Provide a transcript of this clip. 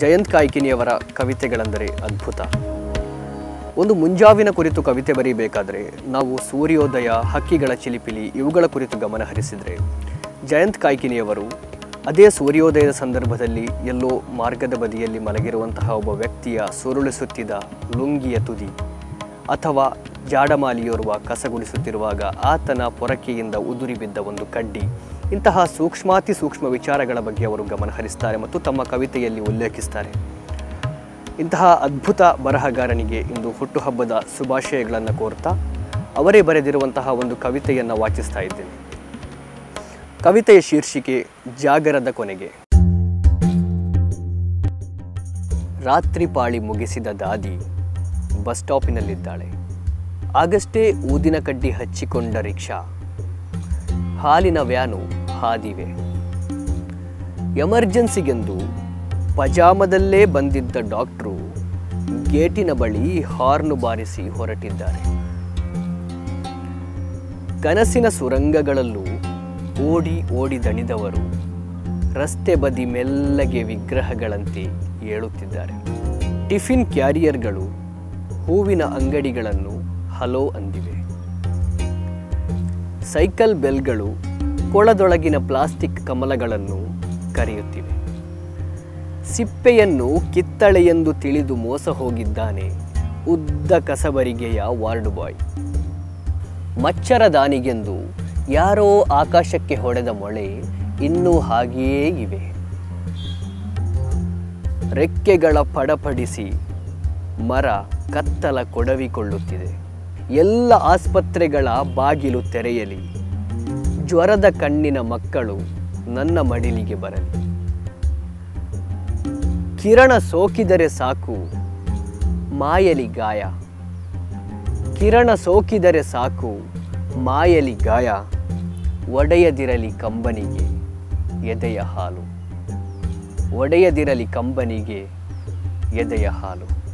ಜಯಂತ್ ಕಾಯ್ಕಿನಿಯವರ ಕವಿತೆಗಳೆಂದರೆ ಅದ್ಭುತ ಒಂದು ಮುಂಜಾವಿನ ಕುರಿತು ಕವಿತೆ ಬರೀಬೇಕಾದರೆ ನಾವು ಸೂರ್ಯೋದಯ ಹಕ್ಕಿಗಳ ಚಿಲಿಪಿಲಿ ಇವುಗಳ ಕುರಿತು ಗಮನ ಹರಿಸಿದರೆ ಜಯಂತ್ ಕಾಯ್ಕಿನಿಯವರು ಅದೇ ಸೂರ್ಯೋದಯದ ಸಂದರ್ಭದಲ್ಲಿ ಎಲ್ಲೋ ಮಾರ್ಗದ ಬದಿಯಲ್ಲಿ ಮಲಗಿರುವಂತಹ ಒಬ್ಬ ವ್ಯಕ್ತಿಯ ಸುರುಳಿಸುತ್ತಿದ್ದ ಲುಂಗಿಯ ತುದಿ ಅಥವಾ ಜಾಡಮಾಲಿಯೋರ್ವ ಕಸಗುಡಿಸುತ್ತಿರುವಾಗ ಆತನ ಪೊರಕೆಯಿಂದ ಉದುರಿ ಬಿದ್ದ ಒಂದು ಕಡ್ಡಿ ಇಂತಹ ಸೂಕ್ಷ್ಮಾತಿ ಸೂಕ್ಷ್ಮ ವಿಚಾರಗಳ ಬಗ್ಗೆ ಅವರು ಗಮನ ಹರಿಸ್ತಾರೆ ಮತ್ತು ತಮ್ಮ ಕವಿತೆಯಲ್ಲಿ ಉಲ್ಲೇಖಿಸ್ತಾರೆ ಇಂತಹ ಅದ್ಭುತ ಬರಹಗಾರನಿಗೆ ಇಂದು ಹುಟ್ಟುಹಬ್ಬದ ಶುಭಾಶಯಗಳನ್ನು ಕೋರ್ತಾ ಅವರೇ ಬರೆದಿರುವಂತಹ ಒಂದು ಕವಿತೆಯನ್ನು ವಾಚಿಸ್ತಾ ಇದ್ದೇನೆ ಕವಿತೆಯ ಶೀರ್ಷಿಕೆ ಜಾಗರದ ಕೊನೆಗೆ ರಾತ್ರಿ ಪಾಳಿ ಮುಗಿಸಿದ ದಾದಿ ಬಸ್ ಸ್ಟಾಪಿನಲ್ಲಿದ್ದಾಳೆ ಆಗಷ್ಟೇ ಊದಿನ ಕಡ್ಡಿ ಹಚ್ಚಿಕೊಂಡ ರಿಕ್ಷಾ ಹಾಲಿನ ವ್ಯಾನು ಹಾದಿವೆ ಎಮರ್ಜೆನ್ಸಿಗೆಂದು ಪಜಾಮದಲ್ಲೇ ಬಂದಿದ್ದ ಡಾಕ್ಟ್ರು ಗೇಟಿನ ಬಳಿ ಹಾರ್ನು ಬಾರಿಸಿ ಹೊರಟಿದ್ದಾರೆ ಕನಸಿನ ಸುರಂಗಗಳಲ್ಲೂ ಓಡಿ ಓಡಿ ದಣಿದವರು ರಸ್ತೆ ಬದಿ ಮೆಲ್ಲಗೆ ವಿಗ್ರಹಗಳಂತೆ ಏಳುತ್ತಿದ್ದಾರೆ ಟಿಫಿನ್ ಕ್ಯಾರಿಯರ್ಗಳು ಹೂವಿನ ಅಂಗಡಿಗಳನ್ನು ಹಲೋ ಅಂದಿವೆ ಸೈಕಲ್ ಬೆಲ್ಗಳು ಕೊಳದೊಳಗಿನ ಪ್ಲಾಸ್ಟಿಕ್ ಕಮಲಗಳನ್ನು ಕರೆಯುತ್ತಿವೆ ಸಿಪ್ಪೆಯನ್ನು ಕಿತ್ತಳೆಯೆಂದು ತಿಳಿದು ಮೋಸ ಹೋಗಿದ್ದಾನೆ ಉದ್ದ ಕಸಬರಿಗೆಯ ವಾರ್ಡ್ ಬಾಯ್ ಮಚ್ಚರ ದಾನಿಗೆಂದು ಯಾರೋ ಆಕಾಶಕ್ಕೆ ಹೊಡೆದ ಮೊಳೆ ಇನ್ನೂ ಹಾಗೆಯೇ ಇವೆ ರೆಕ್ಕೆಗಳ ಪಡಪಡಿಸಿ ಮರ ಕತ್ತಲ ಕೊಡವಿಕೊಳ್ಳುತ್ತಿದೆ ಎಲ್ಲ ಆಸ್ಪತ್ರೆಗಳ ಬಾಗಿಲು ತೆರೆಯಲಿ ಜ್ವರದ ಕಣ್ಣಿನ ಮಕ್ಕಳು ನನ್ನ ಮಡಿಲಿಗೆ ಬರಲಿ ಕಿರಣ ಸೋಕಿದರೆ ಸಾಕು ಮಾಯಲಿ ಗಾಯ ಕಿರಣ ಸೋಕಿದರೆ ಸಾಕು ಮಾಯಲಿ ಗಾಯ ಒಡೆಯದಿರಲಿ ಕಂಬನಿಗೆ ಎದೆಯ ಹಾಲು ಒಡೆಯದಿರಲಿ ಕಂಬನಿಗೆ ಎದೆಯ ಹಾಲು